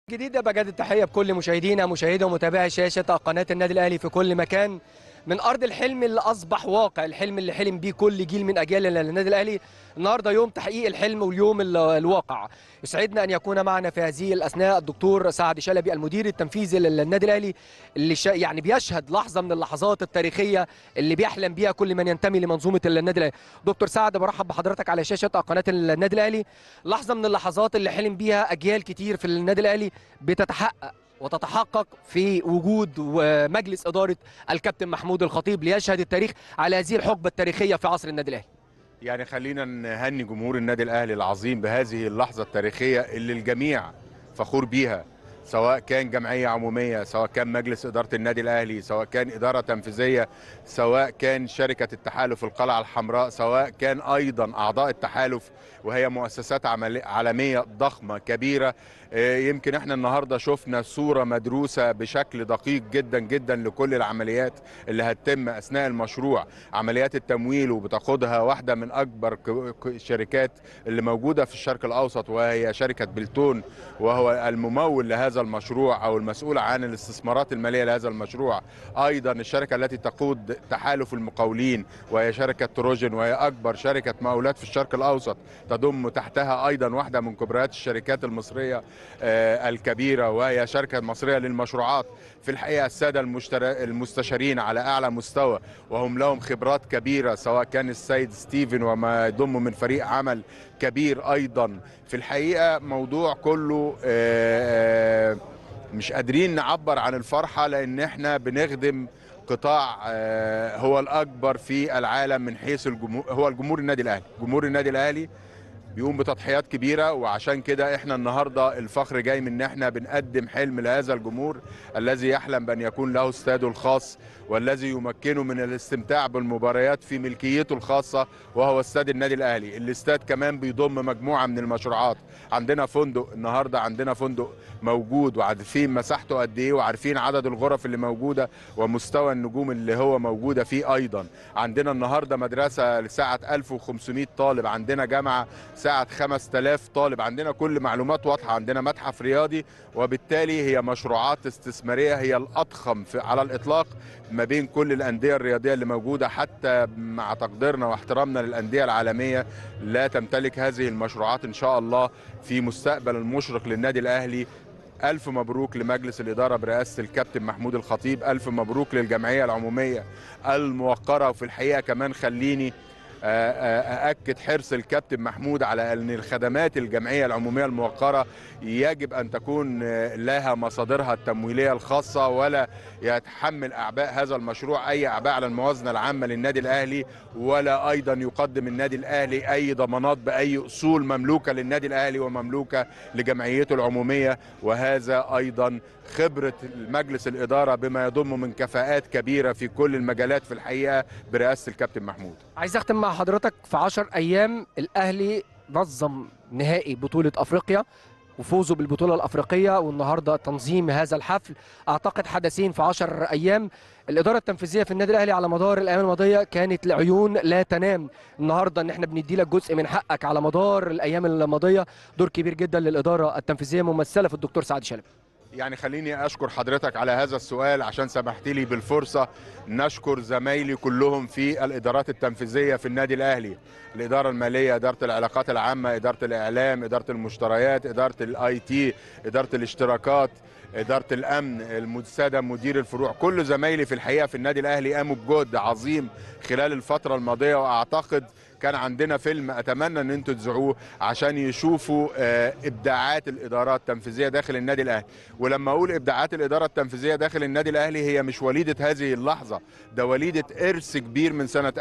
جديدة بجد التحية بكل مشاهدينا مشاهدة ومتابعي شاشة قناة النادي الأهلي في كل مكان من أرض الحلم اللي أصبح واقع الحلم اللي حلم بيه كل جيل من أجيال النادي الأهلي النهاردة يوم تحقيق الحلم واليوم ال- الواقع يسعدنا أن يكون معنا في هذه الأثناء الدكتور سعد شلبي المدير التنفيذي للنادي الأهلي اللي شا يعني بيشهد لحظة من اللحظات التاريخية اللي بيحلم بيها كل من ينتمي لمنظومة النادي الأهلي دكتور سعد برحب بحضرتك على شاشة قناة النادي الأهلي لحظة من اللحظات اللي حلم بيها أجيال كتير في النادي الأهلي بتتحقق وتتحقق في وجود ومجلس إدارة الكابتن محمود الخطيب ليشهد التاريخ على هذه الحقبة التاريخية في عصر النادي الأهلي يعني خلينا نهني جمهور النادي الاهلي العظيم بهذه اللحظه التاريخيه اللي الجميع فخور بيها سواء كان جمعيه عموميه سواء كان مجلس اداره النادي الاهلي سواء كان اداره تنفيذيه سواء كان شركه التحالف القلعه الحمراء سواء كان ايضا اعضاء التحالف وهي مؤسسات عمل- عالميه ضخمه كبيره آه، يمكن احنا النهارده شفنا صوره مدروسه بشكل دقيق جدا جدا لكل العمليات اللي هتتم اثناء المشروع عمليات التمويل وبتاخدها واحده من اكبر ك- ك- الشركات اللي موجوده في الشرق الاوسط وهي شركه بلتون وهو الممول لهذا المشروع او المسؤول عن الاستثمارات الماليه لهذا المشروع ايضا الشركه التي تقود تحالف المقاولين وهي شركه تروجن وهي اكبر شركه مقاولات في الشرق الاوسط تضم تحتها ايضا واحده من كبريات الشركات المصريه آه، الكبيره وهي شركه مصريه للمشروعات في الحقيقه الساده المشتر- المستشارين على اعلى مستوى وهم لهم خبرات كبيره سواء كان السيد ستيفن وما يضم من فريق عمل كبير ايضا في الحقيقه موضوع كله آه، آه، مش قادرين نعبر عن الفرحه لان احنا بنخدم قطاع آه، هو الاكبر في العالم من حيث الجمهور هو الجمهور النادي الاهلي جمهور النادي الاهلي بيقوم بتضحيات كبيره وعشان كده احنا النهارده الفخر جاي من ان احنا بنقدم حلم لهذا الجمهور الذي يحلم بان يكون له استاده الخاص والذي يمكنه من الاستمتاع بالمباريات في ملكيته الخاصه وهو استاد النادي الاهلي الاستاد كمان بيضم مجموعه من المشروعات عندنا فندق النهارده عندنا فندق موجود وعارفين مساحته قد ايه وعارفين عدد الغرف اللي موجوده ومستوى النجوم اللي هو موجوده فيه ايضا عندنا النهارده مدرسه لساعه 1500 طالب عندنا جامعه ساعه 5000 طالب عندنا كل معلومات واضحه عندنا متحف رياضي وبالتالي هي مشروعات استثماريه هي الاضخم في على الاطلاق ما بين كل الانديه الرياضيه اللي موجوده حتى مع تقديرنا واحترامنا للانديه العالميه لا تمتلك هذه المشروعات ان شاء الله في مستقبل المشرق للنادي الاهلي ألف مبروك لمجلس الإدارة برئاسة الكابتن محمود الخطيب ألف مبروك للجمعية العمومية الموقرة وفي الحقيقة كمان خليني آه، آه، أأكد حرص الكابتن محمود على أن الخدمات الجمعية العمومية الموقرة يجب أن تكون آه، لها مصادرها التمويلية الخاصة ولا يتحمل أعباء هذا المشروع أي أعباء على الموازنة العامة للنادي الأهلي ولا أيضا يقدم النادي الأهلي أي ضمانات بأي أصول مملوكة للنادي الأهلي ومملوكة لجمعيته العمومية وهذا أيضا خبرة مجلس الإدارة بما يضم من كفاءات كبيرة في كل المجالات في الحقيقة برئاسة الكابتن محمود عايز أختم مع حضرتك في 10 أيام الأهلي نظم نهائي بطولة أفريقيا وفوزه بالبطولة الأفريقية والنهاردة تنظيم هذا الحفل أعتقد حدثين في 10 أيام الإدارة التنفيذية في النادي الأهلي على مدار الأيام الماضية كانت العيون لا تنام النهاردة إن إحنا بندي لك جزء من حقك على مدار الأيام الماضية دور كبير جدا للإدارة التنفيذية ممثلة في الدكتور سعد شلبي يعني خليني أشكر حضرتك على هذا السؤال عشان سمحت لي بالفرصة نشكر زمايلي كلهم في الإدارات التنفيذية في النادي الأهلي الإدارة المالية إدارة العلاقات العامة إدارة الإعلام إدارة المشتريات إدارة الآي تي إدارة الاشتراكات إدارة الأمن السادة مدير الفروع كل زمايلي في الحقيقة في النادي الأهلي قاموا بجهد عظيم خلال الفترة الماضية وأعتقد كان عندنا فيلم اتمنى ان انتوا تذيعوه عشان يشوفوا آه، ابداعات الادارات التنفيذيه داخل النادي الاهلي ولما اقول ابداعات الاداره التنفيذيه داخل النادي الاهلي هي مش وليده هذه اللحظه ده وليده ارث كبير من سنه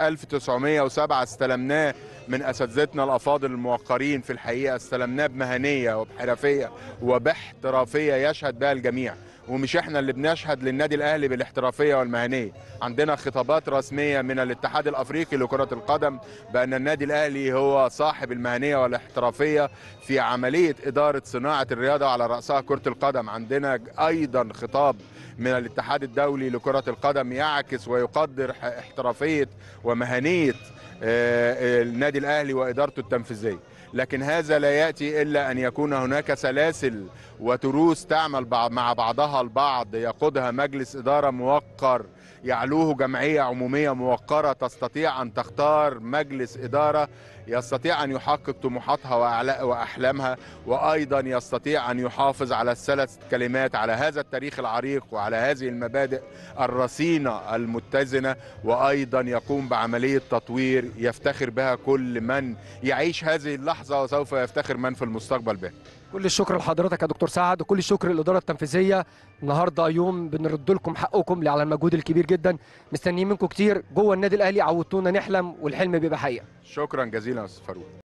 1907 استلمناه من اساتذتنا الافاضل الموقرين في الحقيقه استلمناه بمهنيه وبحرفيه وباحترافيه يشهد بها الجميع ومش احنا اللي بنشهد للنادي الاهلي بالاحترافيه والمهنيه عندنا خطابات رسميه من الاتحاد الافريقي لكره القدم بان النادي الاهلي هو صاحب المهنيه والاحترافيه في عمليه اداره صناعه الرياضه على راسها كره القدم عندنا ايضا خطاب من الاتحاد الدولي لكره القدم يعكس ويقدر احترافيه ومهنيه آه، النادي الاهلي وادارته التنفيذيه لكن هذا لا ياتي الا ان يكون هناك سلاسل وتروس تعمل بع- مع بعضها البعض يقودها مجلس اداره موقر يعلوه جمعيه عموميه موقره تستطيع ان تختار مجلس اداره يستطيع ان يحقق طموحاتها وأعلا- واحلامها وايضا يستطيع ان يحافظ على الثلاث كلمات على هذا التاريخ العريق وعلى هذه المبادئ الرصينه المتزنه وايضا يقوم بعمليه تطوير يفتخر بها كل من يعيش هذه اللحظه وسوف يفتخر من في المستقبل بها كل الشكر لحضرتك يا دكتور سعد وكل الشكر للاداره التنفيذيه النهارده يوم بنرد لكم حقكم على المجهود الكبير جدا مستنيين منكم كتير جوه النادي الاهلي عودتونا نحلم والحلم بيبقى حقيقه شكرا جزيلا يا استاذ فاروق